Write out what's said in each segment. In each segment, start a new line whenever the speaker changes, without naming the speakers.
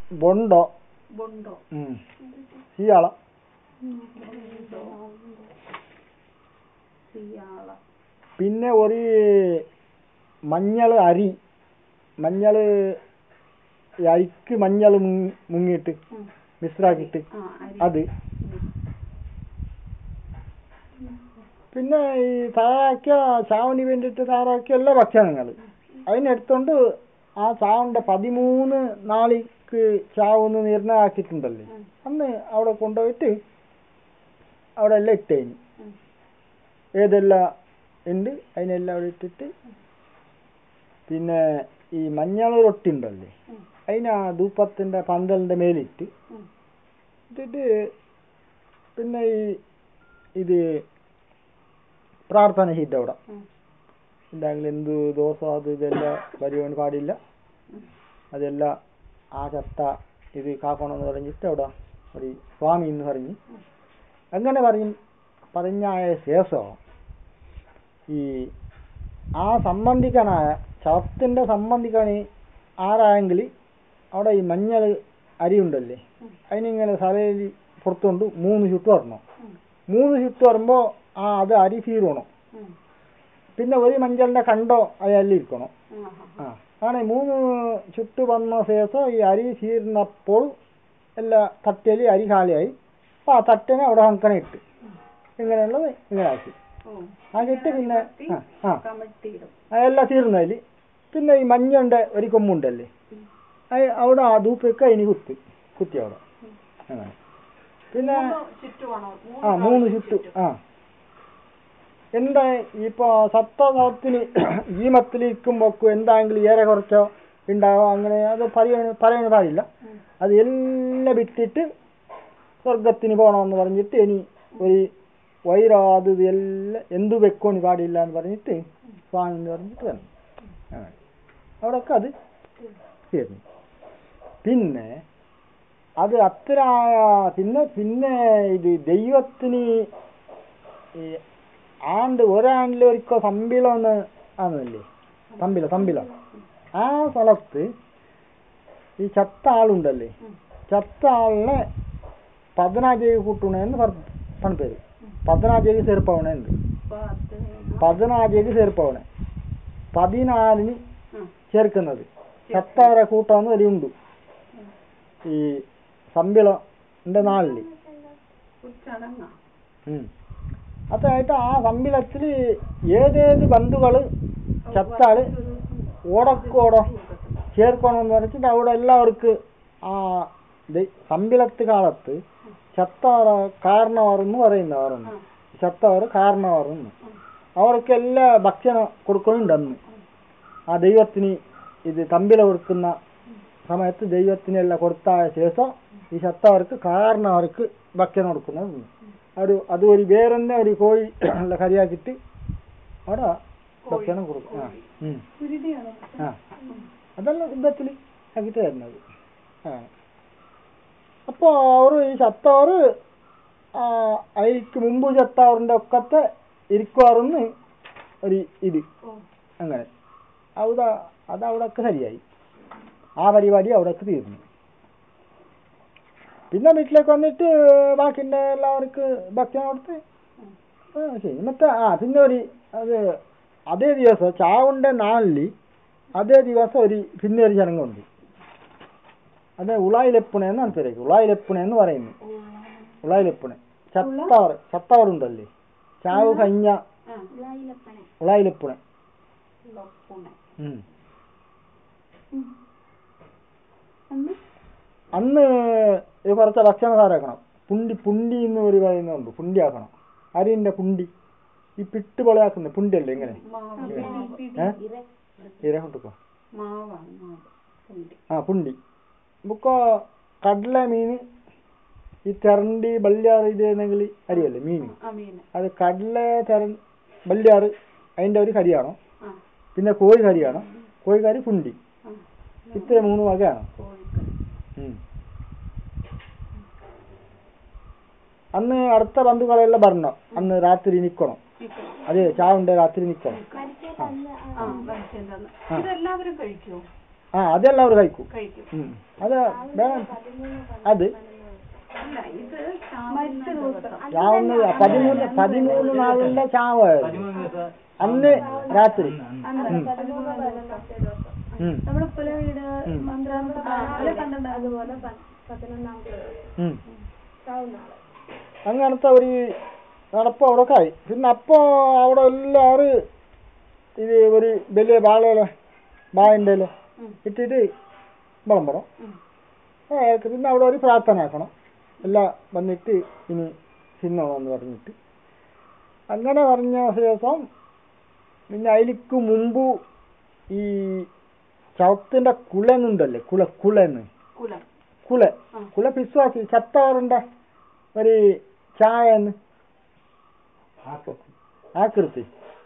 ബൊണ്ടോ
ബൊണ്ടോ
ഉം. സിയാള
ബൊണ്ടോ സിയാള
പിന്നെ ഒരു മഞ്ഞൾ അരി മഞ്ഞൾ ഈ അരിക്ക് മഞ്ഞൾ മുങ്ങിയിട്ട്
ഉം.
മിശ്രാക്കിയിട്ട്
ആ അരി
അത് പിന്നെ ഈ തയ്യാറാക്കിയ ചാവന് വേണ്ടിയിട്ട് തയ്യാറാക്കിയ എല്ലാ ഭക്ഷണങ്ങൾ അതിനെടുത്തോണ്ട് ആ ചാവിൻ്റെ പതിമൂന്ന് നാളിക്ക് ചാവെന്ന് നിർണയാക്കിയിട്ടുണ്ടല്ലേ
ഉം.
അന്ന് അവിടെ കൊണ്ടുപോയിട്ട് അവിടെ എല്ലാം ഇട്ടേനി
ഉം.
ഏതെല്ലാം ഉണ്ട് അതിനെല്ലാം അവിടെ ഇട്ടിട്ട് പിന്നെ ഈ മഞ്ഞൾ റൊട്ടി ഉണ്ടല്ലേ
ഉം.
അതിന് ആ ധൂപ്പത്തിൻ്റെ പന്തലിൻ്റെ മേലിട്ട്
ഉം.
ഇട്ടിട്ട് പിന്നെ ഈ ഇത് പ്രാർത്ഥന ചെയ്തിട്ട് അവിടെ
ഉം.
എന്തെങ്കിലും എന്ത് ദോഷം അത് ഇതെല്ലാം വരുവാൻ പാടില്ല
ഉം.
അതെല്ലാം ആ ചത്ത ഇത് കാക്കണമെന്ന് പറഞ്ഞിട്ട് അവിടെ ഒരു സ്വാമി എന്ന് പറഞ്ഞ് അങ്ങനെ പറയും പറഞ്ഞായ ശേഷം ഈ ആ സംബന്ധിക്കാനായ ശവത്തിൻ്റെ സംബന്ധിക്കാൻ ആരായെങ്കിൽ അവിടെ ഈ മഞ്ഞൾ അരി ഉണ്ടല്ലേ
ഉം.
അതിനിങ്ങനെ തലയിൽ പുറത്തുകൊണ്ട് മൂന്ന് ചുട്ട് വരണം
ഉം.
മൂന്ന് ചുട്ട് വരുമ്പോൾ ആ അത് അരി തീരണം
ഉം.
പിന്നെ ഒരു മഞ്ഞളിൻ്റെ കണ്ടോ അതിൽ ഇരിക്കണം
ആഹാ.
ആ ആണ് മൂന്ന് ചുട്ട് വന്ന ശേഷം ഈ അരി ചീർന്നപ്പോൾ എല്ലാ തട്ടയിൽ അരി കാലിയായി അപ്പോൾ ആ തട്ടിനെ അവിടെ അങ്ങനെ ഇട്ട് ഇങ്ങനെയുള്ളത് ഇങ്ങനെ ആക്കി
ഓ.
ആക്കിയിട്ട് പിന്നെ ആ ആ
കമഴ്ത്തിയിടും
അതെല്ലാം തീർന്നതിൽ പിന്നെ ഈ മഞ്ഞൻ്റെ ഒരു കൊമ്പുണ്ടല്ലേ
ഉം.
അത് അവിടെ ആ ധൂപ്പൊക്കെ ഇനി കുത്തി കുത്തി അവിടെ അങ്ങനെ പിന്നെ
മൂന്ന് ചുറ്റുമാണോ
ആ മൂന്ന് ചുറ്റു ആ എന്താ ഇപ്പൊ സപ്തസത്തിന് ജീമത്തിൽ ഇരിക്കുമ്പോക്കും എന്തായെങ്കിലും ഏറെ കുറച്ചോ ഉണ്ടാവോ അങ്ങനെ അത് പറയാൻ പറയാൻ പാടില്ല
ഉം.
അത് എല്ലാം വിട്ടിട്ട് സ്വർഗത്തിന് പോകണമെന്ന് പറഞ്ഞിട്ട് ഇനി ഒരു വൈരാത് ഇത് എല്ലാം എന്തു വെക്കോന് പാടില്ല എന്ന് പറഞ്ഞിട്ട് സ്വാമി എന്ന് പറഞ്ഞിട്ട് വന്നു അങ്ങനെ അവിടെയൊക്കെ അത് തീർന്നു പിന്നെ അത് അത്ര പിന്നെ പിന്നെ ഇത് ദൈവത്തിന് ഈ ആണ്ട് ഒരാണ്ടിൽ ഒരിക്കൽ തമ്പിളം എന്ന് ആണല്ലേ തമ്പില തമ്പിളം ആ സ്ഥലത്ത് ഈ ചത്ത ആളുണ്ടല്ലേ
ഉം.
ചത്ത ആളിനെ പതിനാജേവി കൂട്ടുണേന്ന് പറഞ്ഞ പേര് പതിനാജേവി ചേർപ്പവണുണ്ട്
പത്ത്
പതിനാജേവി ചേർപ്പവണെ പതിനാലിന്
ഉം.
ചേർക്കുന്നത് ചത്താരെ കൂട്ടാന്ന് വരെയുണ്ട് ഈ സമ്പിളന്റെ നാളില്
ഒരു ചടങ്ങാ
ഉം. അതായിട്ട് ആ സമ്പിളത്തിൽ ഏതേത് ബന്ധുക്കള് ചത്താല് ഓടക്കോടോ ചേർക്കണമെന്ന് പറഞ്ഞിട്ട് അവിടെ എല്ലാവർക്കും ആ ദൈ- സമ്പിളത്ത് കാലത്ത് ചത്താറ കാരണവരെന്ന് പറയുന്നവരുണ്ട് ചത്തവർ കാരണവരെന്ന് അവർക്കെല്ലാം ഭക്ഷണം കൊടുക്കുന്നുണ്ട് അന്ന് ആ ദൈവത്തിന് ഇത് തമ്പില കൊടുക്കുന്ന സമയത്ത് ദൈവത്തിനെല്ലാം കൊടുത്തായ ശേഷം ഈ ചത്തവർക്ക് കാരണവർക്ക് ഭക്ഷണം കൊടുക്കുന്നത് ഒരു അത് ഒരു വേറെന്നെ ഒരു കോഴി എല്ലാം കറിയാക്കിയിട്ട് അവിടെ ഭക്ഷണം കൊടുക്കും ആ ഉം.
കുരുതിയാണോ
ആ അതെല്ലാം യുദ്ധത്തിൽ ആക്കിയിട്ട് തരുന്നത് ആ അപ്പോൾ അവർ ഈ ചത്തവർ അതിക്ക് മുമ്പ് ചത്തവറിൻ്റെ ഒക്കത്തെ ഇരിക്കുവാറെന്ന് ഒരു ഇത്
ഓ
അങ്ങനെ അവിടെ അത് അവിടെയൊക്കെ ശരിയായി ആ പരിപാടി അവിടെയൊക്കെ തീർന്നു പിന്നെ വീട്ടിലേക്ക് വന്നിട്ട് ബാക്കിൻ്റെ എല്ലാവർക്കും ഭക്ഷണം കൊടുത്ത് ആ ശരി മറ്റേ ആ പിന്നെ ഒരു അത് അതേ ദിവസം ചാവുണ്ട നാളിൽ അതേ ദിവസം ഒരു പിന്നെ ഒരു ചടങ്ങുണ്ട് അത് ഉളായിലെപ്പുണ എന്നാണ് പേരേക്ക് ഉളായിലെപ്പുണ എന്ന് പറയുന്നു ഉളായിലെപ്പുണ ചത്തവർ ചത്തവറുണ്ടല്ലേ ചാവ് കഴിഞ്ഞ
ആ
ഉളായിലെപ്പുണ
ലപ്പുണ
ഉം.
അന്ന്
അന്ന് ഇത് കുറച്ച് ഭക്ഷണം സാറാക്കണം പുണ്ടി പുണ്ടി എന്ന് ഒരു പറയുന്നുണ്ട് പുണ്ടി ആക്കണം അരിന്റെ പുണ്ടി ഈ പിട്ട് പൊളയാക്കുന്ന പുണ്ടിയല്ലേ ഇങ്ങനെ
മാവ്
ഏ ഇര കൊണ്ടുക്കോ
മാവാണ് മാവ് പുണ്ടി
ആ പുണ്ടി ബുക്കോ കടല മീൻ ഈ തെരണ്ടി ബല്യാറ് ഇത് എന്നെങ്കിൽ അരിയല്ലേ മീൻ
ആ മീന്
അത് കടല തെര ബല്യാറ് അതിന്റെ ഒരു കറിയാണോ
ആ
പിന്നെ കോഴി കറിയാണോ കോഴി കറി പുണ്ടി
ആ
ഇത്ര മൂന്ന് വകയാണ്
കോഴിക്കറി
ഉം. അന്ന് അടുത്ത ബന്ധുക്കളെല്ലാം പറഞ്ഞോ അന്ന് രാത്രി നിക്കണം
ചിക്കൻ
അതെ ചാവുണ്ട് രാത്രി നിക്കണം
ആ മത്സ്യം തന്ന്
ആ.
ഇതെല്ലാവരും കഴിക്കുമോ
ആ അതെല്ലാം അവർ കഴിക്കും
കഴിക്കും
ഉം. അത് വേണം അത്
അല്ല ഇത് ചാവുന്ന ദിവസം
ചാവുന്നത് പതിമൂന്ന് പതിമൂന്ന് നാളിന്റെ ചാവായിരുന്നു
പതിമൂന്ന് ദിവസം
അന്ന് രാത്രി
അന്ന്
ഉം. ഉം.
നമ്മുടെ പുല വീട്
ഉം.
മന്ത്രാമത്തെ പല കണ്ടിട്ടുണ്ട് അതുപോലെ പതിനൊന്നാമത്തെ
ഉം.
ചാവുന്നാള്
അങ്ങനത്തെ ഒരു നടപ്പ് അവിടെ ആയി പിന്നെ അപ്പോൾ അവിടെ എല്ലാവരും ഇത് ഒരു വലിയ ബാളയില ബായൻ്റെ
ഉം.
ഇട്ടിട്ട് വിളമ്പണം
ഉം.
അയാൾക്ക് പിന്നെ അവിടെ ഒരു പ്രാർത്ഥന ആക്കണം എല്ലാം വന്നിട്ട് ഇനി തിന്നണമെന്ന് പറഞ്ഞിട്ട് അങ്ങനെ പറഞ്ഞ ശേഷം പിന്നെ അതിലേക്ക് മുമ്പ് ഈ ചവത്തിൻ്റെ കുളന്നുണ്ടല്ലേ കുള കുളന്ന്
കുലം
കുല
ആ.
കുല പിസ്വാസി ചത്തവറുണ്ട ഒരു ചായന്ന് ആകൃതി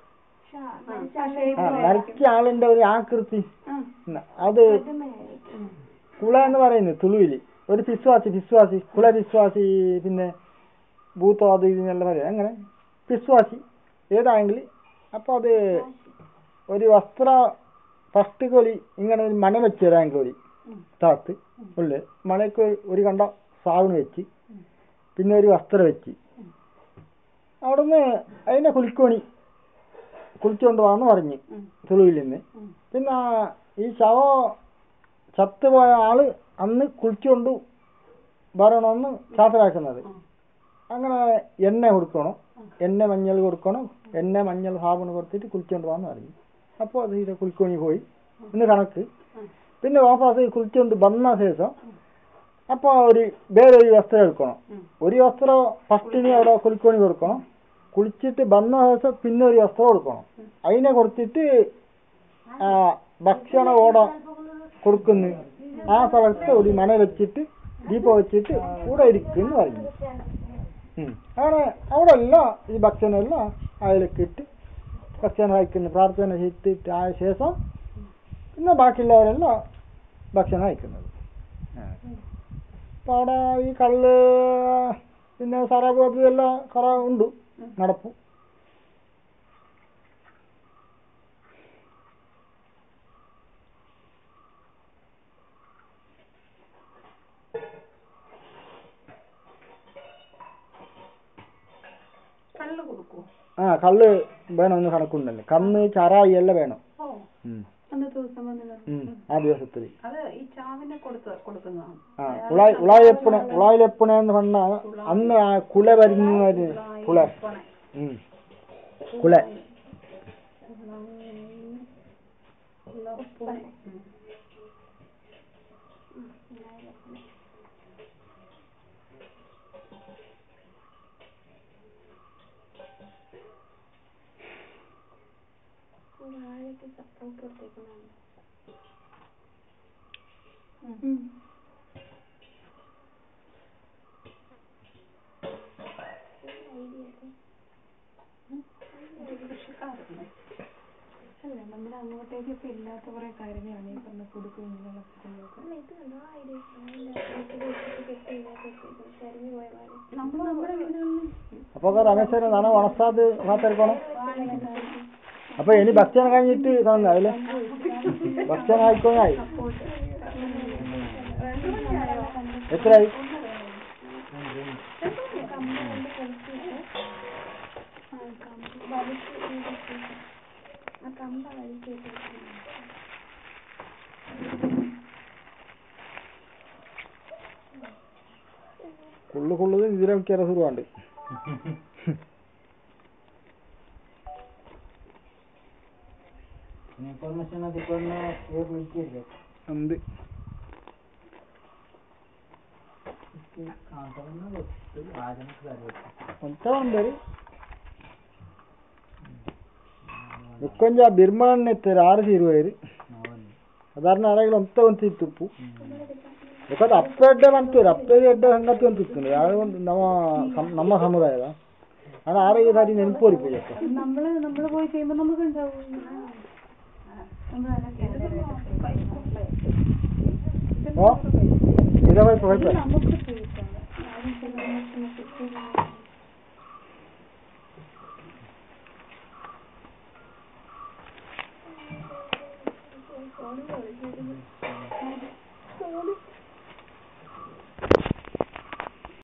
ആ വരച്ച ആളിന്റെ ഒരു ആകൃതി ന- അത് കുള എന്ന് പറയുന്നത് തുളുവില് ഒരു പിസ്വാസി പിസ്വാസി കുല പിസ്വാസി പിന്നെ ഭൂത്തോ അത് ഇതിനെല്ലാം പറയാം അങ്ങനെ പിസ്വാസി ഏതായെങ്കിൽ അപ്പോൾ അത് ഒരു വസ്ത്ര ഫസ്റ്റ് കൊലി ഇങ്ങനെ ഒരു മന വെച്ച് തരാമെങ്കിൽ ഒരു താത്ത് ഉള്ളിൽ മണയ്ക്ക് ഒരു- ഒരു കണ്ട സാവിന് വെച്ച് പിന്നെ ഒരു വസ്ത്രം വെച്ച് അവിടുന്ന് അതിനെ കുലിക്കോണി കുളിച്ചുകൊണ്ട് വാന്ന് പറഞ്ഞ്
ഉം.
തുളുവിൽ നിന്ന്
ഉം.
പിന്നെ ഈ ശവം ചത്തുപോയ ആള് അന്ന് കുളിച്ചുകൊണ്ട് വരണമെന്ന് ശാസ്ത്രാക്കുന്നത്
ഉം.
അങ്ങനെ എണ്ണ കൊടുക്കണം എണ്ണ മഞ്ഞൾ കൊടുക്കണം എണ്ണ മഞ്ഞൾ സാബുണ് കൊടുത്തിട്ട് കുളിച്ചുകൊണ്ട് പോകാന്ന് പറഞ്ഞു അപ്പോൾ അത് ഇത് കുളിക്കോണി പോയി ഇന്ന് കണക്ക്
ഉം.
പിന്നെ വാപ്പാസ് കുളിച്ചുകൊണ്ട് വന്ന ശേഷം അപ്പോൾ ഒരു വേറെ ഒരു വസ്ത്രം എടുക്കണം
ഉം.
ഒരു വസ്ത്രം ഫസ്റ്റിന് അവിടെ കുളിക്കോണി കൊടുക്കണം കുളിച്ചിട്ട് വന്ന ശേഷം പിന്നെ ഒരു വസ്ത്രം കൊടുക്കണം അതിനെ കൊടുത്തിട്ട് ആ, ഭക്ഷണം ഓടെ കൊടുക്കുന്നു ആ സ്ഥലത്ത് ഒരു മന വെച്ചിട്ട് ദീപം വെച്ചിട്ട് കൂടെ ഇരിക്കുന്നു പറഞ്ഞു ഉം. അങ്ങനെ അവിടെ എല്ലാം ഈ ഭക്ഷണം എല്ലാം അതിലേക്ക് ഇട്ട് ഭക്ഷണം കഴിക്കുന്നു പ്രാർത്ഥന ചെയ്തിട്ട് ആയ ശേഷം പിന്നെ ബാക്കിയുള്ളവരെല്ലാം ഭക്ഷണം കഴിക്കുന്നത് അപ്പോൾ അവിടെ ഈ കള്ള് പിന്നെ സറാബ് അത് എല്ലാം കുറെ ഉണ്ട് നടപ്പും
കള്ള് കൊടുക്കൂ
ആ കള്ള് വേണമെന്ന് കണക്കുണ്ടല്ലേ കന്ന് ചറായി എല്ലാം വേണം
ഓ
ഉം.
അന്നത്തെ ദിവസം വന്നത്
ഉം. ആ ദിവസത്തിൽ
അത് ഈ ചാവിനെ കൊടുത്ത് കൊടുക്കുന്നതാണ്
ആ ഉളായി ഉളായിലെപ്പുണ ഉളായിലെപ്പുണ എന്ന് പറഞ്ഞ അന്ന് ആ കുല വരുന്ന ഒരു കുല ഉം. കുല
കൃഷിക്കാരല്ലേ
അല്ല നമ്മുടെ അങ്ങോട്ടേക്ക് ഇപ്പൊ ഇല്ലാത്ത കുറെ കാര്യങ്ങളാണ് ഈ പറഞ്ഞ കൊടുക്കും ഇങ്ങനെയുള്ള കാര്യങ്ങളൊക്കെ
നമ്മൾ നമ്മുടെ വീടുകളിൽ
അപ്പൊ രമേശ്വരൻ നാണോ വണസാത് ഭാഗത്തെടുക്കണം അപ്പൊ ഇനി ഭക്ഷണം കഴിഞ്ഞിട്ട് കാണുന്ന അതില് ഭക്ഷണം ആയിക്കോണായി എത്രയായി കുള്ളു കുള്ളത് ഇതിലൊക്കെ രസമുണ്ട്
ഇൻഫർമേഷൻ അതിക്കൊന്ന് വിളിക്കില്ലേ
എന്ത്
ಕಾಂತವನ್ನ ಗೊತ್ತು ಆಜನ ಸರಿ ಗೊತ್ತು
ಅಂತ ಒಂದರಿ ಕೊಂಚ ಬಿರ್ಮಣ್ಣ ಎತ್ತಾರೆ ಆರು ಇರುವರಿ
ನಾವಲ್ಲಿ
ಸಾಧಾರಣ ಅರಗಿಲು ಅಂತ ಒಂದು ತಿಪ್ಪು ಯಾಕಂದ್ರೆ ಅಪ್ಪ ಎಡ್ಡ ಬಂತೀರಿ ಅಪ್ಪ ಎಡ್ಡ ಸಂಗತಿ ಒಂದು ತಿತ್ತು ಯಾವ ಒಂದು ನಮ್ಮ ಸಮ್- ನಮ್ಮ ಸಮುದಾಯದ ಅದು ಆರೋಗ್ಯ ಸಾರಿ ನೆನಪು ಪೂಜೆ
നമ്മള് നമ്മള് പോയി ചെയ്യുമ്പോ നമുക്ക് ഉണ്ടാവും
ഓ ഇതാ പോയി പോയി
നമുക്ക്